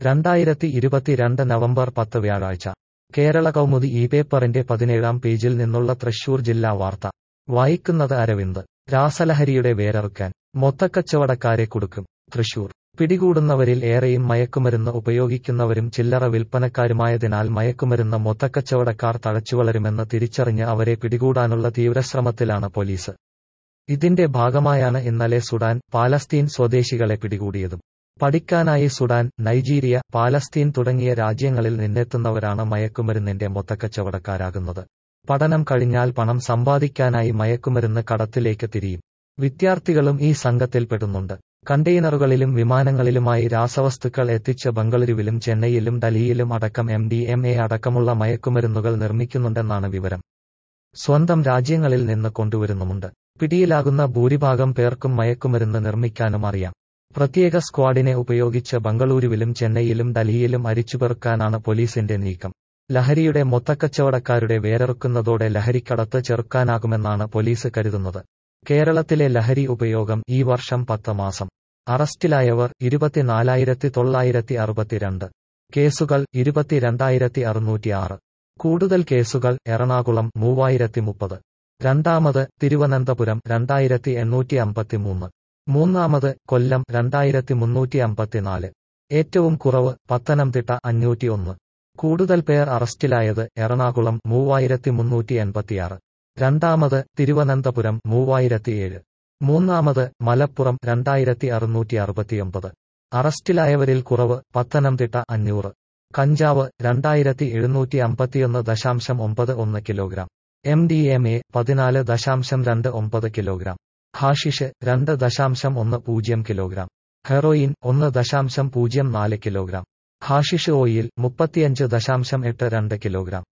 രണ്ടായിരത്തി ഇരുപത്തിരണ്ട് നവംബർ പത്ത് വ്യാഴാഴ്ച കേരള കൗമുദി ഈ പേപ്പറിന്റെ പതിനേഴാം പേജിൽ നിന്നുള്ള തൃശൂർ ജില്ലാ വാർത്ത വായിക്കുന്നത് അരവിന്ദ് രാസലഹരിയുടെ വേരറുക്കാൻ മൊത്തക്കച്ചവടക്കാരെ കുടുക്കും തൃശൂർ പിടികൂടുന്നവരിൽ ഏറെയും മയക്കുമരുന്ന് ഉപയോഗിക്കുന്നവരും ചില്ലറ വിൽപ്പനക്കാരുമായതിനാൽ മയക്കുമരുന്ന് മൊത്തക്കച്ചവടക്കാർ തഴച്ചുവളരുമെന്ന് തിരിച്ചറിഞ്ഞ് അവരെ പിടികൂടാനുള്ള തീവ്രശ്രമത്തിലാണ് പോലീസ് ഇതിന്റെ ഭാഗമായാണ് ഇന്നലെ സുഡാൻ പാലസ്തീൻ സ്വദേശികളെ പിടികൂടിയതും പഠിക്കാനായി സുഡാൻ നൈജീരിയ പാലസ്തീൻ തുടങ്ങിയ രാജ്യങ്ങളിൽ നിന്നെത്തുന്നവരാണ് മയക്കുമരുന്നിന്റെ മൊത്തക്കച്ചവടക്കാരാകുന്നത് പഠനം കഴിഞ്ഞാൽ പണം സമ്പാദിക്കാനായി മയക്കുമരുന്ന് കടത്തിലേക്ക് തിരിയും വിദ്യാർത്ഥികളും ഈ സംഘത്തിൽപ്പെടുന്നുണ്ട് കണ്ടെയ്നറുകളിലും വിമാനങ്ങളിലുമായി രാസവസ്തുക്കൾ എത്തിച്ച് ബംഗളൂരുവിലും ചെന്നൈയിലും ഡൽഹിയിലും അടക്കം എം ഡി എം എ അടക്കമുള്ള മയക്കുമരുന്നുകൾ നിർമ്മിക്കുന്നുണ്ടെന്നാണ് വിവരം സ്വന്തം രാജ്യങ്ങളിൽ നിന്ന് കൊണ്ടുവരുന്നുമുണ്ട് പിടിയിലാകുന്ന ഭൂരിഭാഗം പേർക്കും മയക്കുമരുന്ന് നിർമ്മിക്കാനും അറിയാം പ്രത്യേക സ്ക്വാഡിനെ ഉപയോഗിച്ച് ബംഗളൂരുവിലും ചെന്നൈയിലും ഡൽഹിയിലും അരിച്ചുപെറുക്കാനാണ് പോലീസിന്റെ നീക്കം ലഹരിയുടെ മൊത്തക്കച്ചവടക്കാരുടെ വേരറുക്കുന്നതോടെ ലഹരിക്കടത്ത് ചെറുക്കാനാകുമെന്നാണ് പോലീസ് കരുതുന്നത് കേരളത്തിലെ ലഹരി ഉപയോഗം ഈ വർഷം പത്ത് മാസം അറസ്റ്റിലായവർ ഇരുപത്തിനാലായിരത്തി തൊള്ളായിരത്തി അറുപത്തിരണ്ട് കേസുകൾ ഇരുപത്തിരണ്ടായിരത്തി അറുന്നൂറ്റിയാറ് കൂടുതൽ കേസുകൾ എറണാകുളം മൂവായിരത്തി മുപ്പത് രണ്ടാമത് തിരുവനന്തപുരം രണ്ടായിരത്തി എണ്ണൂറ്റി അമ്പത്തിമൂന്ന് മൂന്നാമത് കൊല്ലം രണ്ടായിരത്തി മുന്നൂറ്റി അമ്പത്തിനാല് ഏറ്റവും കുറവ് പത്തനംതിട്ട അഞ്ഞൂറ്റി ഒന്ന് കൂടുതൽ പേർ അറസ്റ്റിലായത് എറണാകുളം മൂവായിരത്തി മുന്നൂറ്റി എൺപത്തിയാറ് രണ്ടാമത് തിരുവനന്തപുരം മൂവായിരത്തിയേഴ് മൂന്നാമത് മലപ്പുറം രണ്ടായിരത്തി അറുന്നൂറ്റി അറുപത്തിയൊമ്പത് അറസ്റ്റിലായവരിൽ കുറവ് പത്തനംതിട്ട അഞ്ഞൂറ് കഞ്ചാവ് രണ്ടായിരത്തി എഴുന്നൂറ്റി അമ്പത്തിയൊന്ന് ദശാംശം ഒമ്പത് ഒന്ന് kilogram M D M A പതിനാല് ദശാംശം രണ്ട് ഒമ്പത് കിലോഗ്രാം ഹാഷിഷ് രണ്ട് ദശാംശം ഒന്ന് പൂജ്യം കിലോഗ്രാം ഹെറോയിൻ ഒന്ന് ദശാംശം പൂജ്യം നാല് കിലോഗ്രാം ഹാഷിഷ് ഓയിൽ മുപ്പത്തിയഞ്ച് ദശാംശം എട്ട് രണ്ട് കിലോഗ്രാം